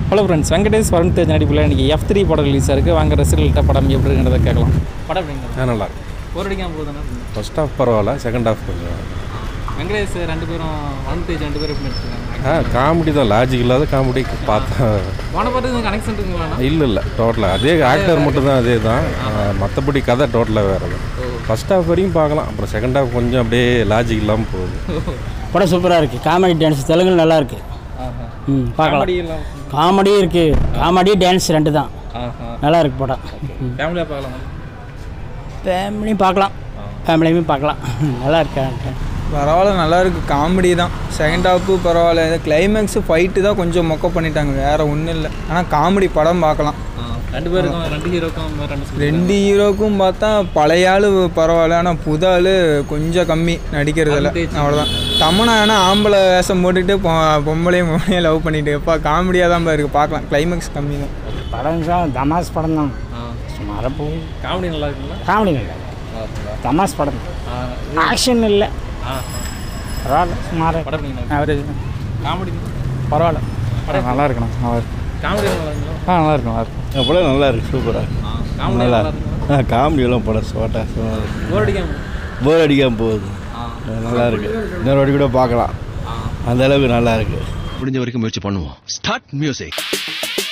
hello friends Venkatesh Varun Tej நடிப்பில் இன்றைக்கி F three படம் ரிலீஸ் ஆயிருக்கு வாங்க ரசிகர்கள்ட்ட படம் எப்படி இருக்கிறத கேட்கலாம் படம் எப்படிங்க ஆ நல்லா இருக்கு ஒரு அடிக்காம போகுதுன்னா ஃபர்ஸ்ட் ஹாஃப் பரவாயில்ல செகண்ட் ஹாஃப் கொஞ்சம் வெங்கடேஷ் ரெண்டு பேரும் வருண் தேஜ் ரெண்டு பேரும் எப்படி நடிச்சிருக்காங்க ஆ காமெடி தான் லாஜிக் இல்லாத காமெடி பார்த்தா போன பாட்டு கனெக்ஷன் இருக்குங்களா இல்லை இல்லை டோட்டலாக அதே ஆக்டர் மட்டும் தான் அதே தான் மற்றபடி கதை டோட்டலாக வேறு தான் ஃபர்ஸ்ட் ஹாஃப் வரையும் பார்க்கலாம் அப்புறம் செகண்ட் ஹாஃப் கொஞ்சம் அப்படியே லாஜிக் இல்லாமல் போகுது படம் சூப்பராக இருக்குது காமெடி டான்ஸ் தெலுங்கு நல்லா இருக்குது ம் பார்க்கலாம் காமெடி எல்லாம் காமெடியும் இருக்குது காமெடி டான்ஸ் ரெண்டு தான் ஆஹா நல்லா இருக்கு படம் ஃபேமிலியாக பார்க்கலாம் ஃபேமிலியும் பார்க்கலாம் ஃபேமிலியுமே பார்க்கலாம் நல்லா இருக்கு பரவாயில்ல நல்லா இருக்கு காமெடி தான் செகண்ட் ஹாஃபு பரவாயில்ல இந்த கிளைமேக்ஸு ஃபைட்டு தான் கொஞ்சம் மொக்க பண்ணிட்டாங்க வேற ஒன்றும் இல்லை ஆனால் காமெடி படம் பார்க்கலாம் ரெண்டு பேருக்கும் ரெண்டு ஹீரோக்கும் ரெண்டு ரெண்டு ஹீரோக்கும் பார்த்தா பழைய ஆள் பரவாயில்ல ஆனால் புது ஆள் கொஞ்சம் கம்மி நடிக்கிறதில்ல அவ்வளோதான் தமனா ஆனால் ஆம்பளை வேஷம் போட்டுக்கிட்டு பொ- பொம்பளையும் பொம்பளையும் லவ் பண்ணிட்டு எப்பா காமெடியாக தான் இருக்குது பார்க்கலாம் கிளைமேக்ஸ் கம்மி தான் படம் தான் தமாஸ் படம் தான் சுமாராக போகுது காமெடி நல்லா இருக்குங்களா காமெடி இல்லை தமாஸ் படம் ஆக்ஷன் இல்லை பரவாயில்ல சுமாராக படம் எப்படிங்க அவரேஜ் காமெடி பரவாயில்ல நல்லா இருக்கணும் நல்லா இருக்கு காமெடி நல்லா இருக்குங்களா ஆ நல்லா இருக்கும் நல்லா இருக்கும் படம் நல்லா இருக்கு சூப்பராக காமெடி நல்லா இருக்குங்களா ஆ காமெடியெல்லாம் படம் சோட்டா போர் அடிக்காம போர் அடிக்காமல் போகுது நல்லா இருக்கு இன்னொரு வாட்டி கூட பார்க்கலாம் அந்த அளவுக்கு நல்லா இருக்கு முடிஞ்ச வரைக்கும் முயற்சி பண்ணுவோம் ஸ்டார்ட் மியூசிக்